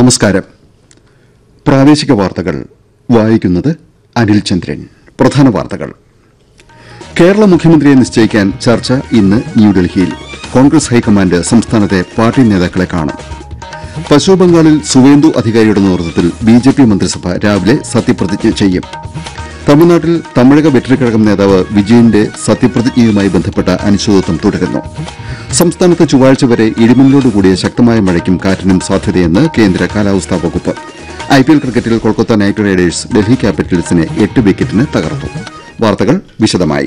നമസ്കാരം പ്രാദേശിക വാർത്തകൾ വായിക്കുന്നത് അനിൽ ചന്ദ്രൻ പ്രധാന വാർത്തകൾ കേരള മുഖ്യമന്ത്രിയെ നിശ്ചയിക്കാൻ ചർച്ച ഇന്ന് ന്യൂഡൽഹിയിൽ കോൺഗ്രസ് ഹൈക്കമാൻഡ് സംസ്ഥാനത്തെ പാർട്ടി നേതാക്കളെ കാണും പശ്ചിമബംഗാളിൽ സുവേന്ദു അധികാരിയുടെ നേതൃത്വത്തിൽ ബി ജെ പി മന്ത്രിസഭ രാവിലെ സത്യപ്രതിജ്ഞ ചെയ്യും തമിഴ്നാട്ടിൽ തമിഴക വെട്ടിക്കഴകം നേതാവ് വിജയന്റെ സത്യപ്രതിജ്ഞയുമായി ബന്ധപ്പെട്ട അനിശ്ചിതത്വം തുടരുന്നു സംസ്ഥാനത്ത് ചൊവ്വാഴ്ച വരെ ഇടിമിന്നലോടുകൂടിയ ശക്തമായ മഴയ്ക്കും കാറ്റിനും സാധ്യതയെന്ന് കേന്ദ്ര കാലാവസ്ഥാ വകുപ്പ് ഐപിഎൽ ക്രിക്കറ്റിൽ കൊൽക്കത്ത നൈറ്റ് റൈഡേഴ്സ് ഡൽഹി ക്യാപിറ്റൽസിനെ എട്ട് വിക്കറ്റിന് തകർത്തു വാർത്തകൾ വിശദമായി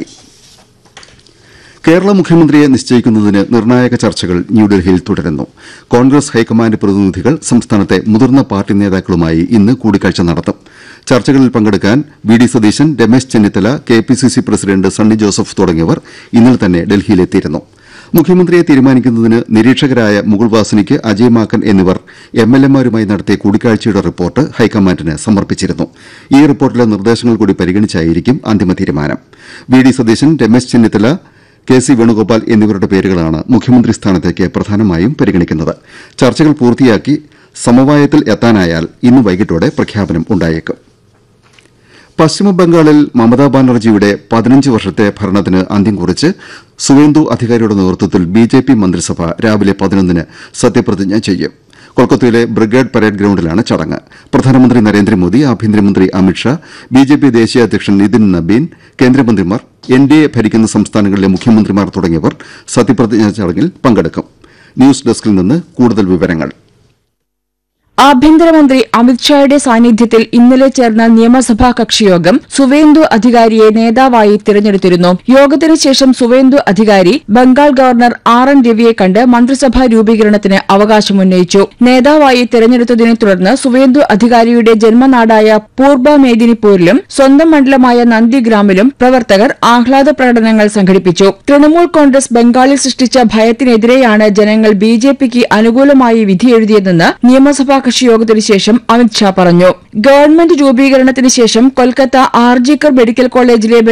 കേരള മുഖ്യമന്ത്രിയെ നിശ്ചയിക്കുന്നതിന് നിർണായക ചർച്ചകൾ ന്യൂഡൽഹിയിൽ തുടരുന്നു കോൺഗ്രസ് ഹൈക്കമാൻഡ് പ്രതിനിധികൾ സംസ്ഥാനത്തെ മുതിർന്ന പാർട്ടി നേതാക്കളുമായി ഇന്ന് കൂടിക്കാഴ്ച നടത്തും ചർച്ചകളിൽ പങ്കെടുക്കാൻ V D Satheesan Ramesh Chennithala K P C C president Sunny Joseph തുടങ്ങിയവർ ഇന്നലെ തന്നെ ഡൽഹിയിലെത്തിയിരുന്നു മുഖ്യമന്ത്രിയെ തീരുമാനിക്കുന്നതിന് നിരീക്ഷകരായ മുകുൾ വാസനിക്ക് അജയ് മാക്കൻ എന്നിവർ എം എൽ എമാരുമായി നടത്തിയ കൂടിക്കാഴ്ചയുടെ റിപ്പോർട്ട് ഹൈക്കമാൻഡിന് സമർപ്പിച്ചിരുന്നു ഈ റിപ്പോർട്ടിലെ നിർദ്ദേശങ്ങൾ കൂടി പരിഗണിച്ചായിരിക്കും അന്തിമ തീരുമാനം V D Satheesan Ramesh Chennithala K C Venugopal എന്നിവരുടെ പേരുകളാണ് മുഖ്യമന്ത്രി സ്ഥാനത്തേക്ക് പ്രധാനമായും പരിഗണിക്കുന്നത് ചർച്ചകൾ പൂർത്തിയാക്കി സമവായത്തിൽ എത്താനായാൽ ഇന്ന് വൈകിട്ടോടെ പ്രഖ്യാപനം ഉണ്ടായേക്കും പശ്ചിമബംഗാളിൽ മമതാ ബാനർജിയുടെ പതിനഞ്ച് വർഷത്തെ ഭരണത്തിന് അന്ത്യം കുറിച്ച് സുവേന്ദു അധികാരിയുടെ നേതൃത്വത്തിൽ ബി ജെ പി മന്ത്രിസഭ രാവിലെ പതിനൊന്നിന് സത്യപ്രതിജ്ഞ ചെയ്യും കൊൽക്കത്തയിലെ ബ്രിഗേഡ് പരേഡ് ഗ്രൌണ്ടിലാണ് ചടങ്ങ് പ്രധാനമന്ത്രി നരേന്ദ്രമോദി ആഭ്യന്തരമന്ത്രി അമിത്ഷാ ബി ജെ പി ദേശീയ അധ്യക്ഷൻ നിതിൻ നബീൻ കേന്ദ്രമന്ത്രിമാർ എൻ ഡി എ ഭരിക്കുന്ന സംസ്ഥാനങ്ങളിലെ മുഖ്യമന്ത്രിമാർ തുടങ്ങിയവർ സത്യപ്രതിജ്ഞാ ചടങ്ങിൽ പങ്കെടുക്കും ന്യൂസ് ഡെസ്കിൽ നിന്ന് കൂടുതൽ വിവരങ്ങൾ ആഭ്യന്തരമന്ത്രി അമിത്ഷായുടെ സാന്നിധ്യത്തിൽ ഇന്നലെ ചേർന്ന നിയമസഭാ കക്ഷിയോഗം സുവേന്ദു അധികാരിയെ നേതാവായി തിരഞ്ഞെടുത്തിരുന്നു യോഗത്തിനു ശേഷം Suvendu Adhikari Bengal governor R N രവിയെ കണ്ട് മന്ത്രിസഭാ രൂപീകരണത്തിന് അവകാശമുന്നയിച്ചു നേതാവായി തിരഞ്ഞെടുത്തതിനെ തുടർന്ന് സുവേന്ദു അധികാരിയുടെ ജന്മനാടായ പൂർബ മേദിനിപൂരിലും സ്വന്തം മണ്ഡലമായ നന്ദിഗ്രാമിലും പ്രവർത്തകർ ആഹ്ലാദ പ്രകടനങ്ങൾ സംഘടിപ്പിച്ചു തൃണമൂൽ കോൺഗ്രസ് ബംഗാളിൽ സൃഷ്ടിച്ച ഭയത്തിനെതിരെയാണ് ജനങ്ങൾ ബി ജെ പിക്ക് അനുകൂലമായി വിധിയെഴുതിയതെന്ന് നിയമസഭാ കക്ഷി യോഗത്തിനു ശേഷം അമിത്ഷാ പറഞ്ഞു ഗവൺമെന്റ് രൂപീകരണത്തിന് ശേഷം കൊൽക്കത്ത ആർജിക്കർ മെഡിക്കൽ കോളേജിലെ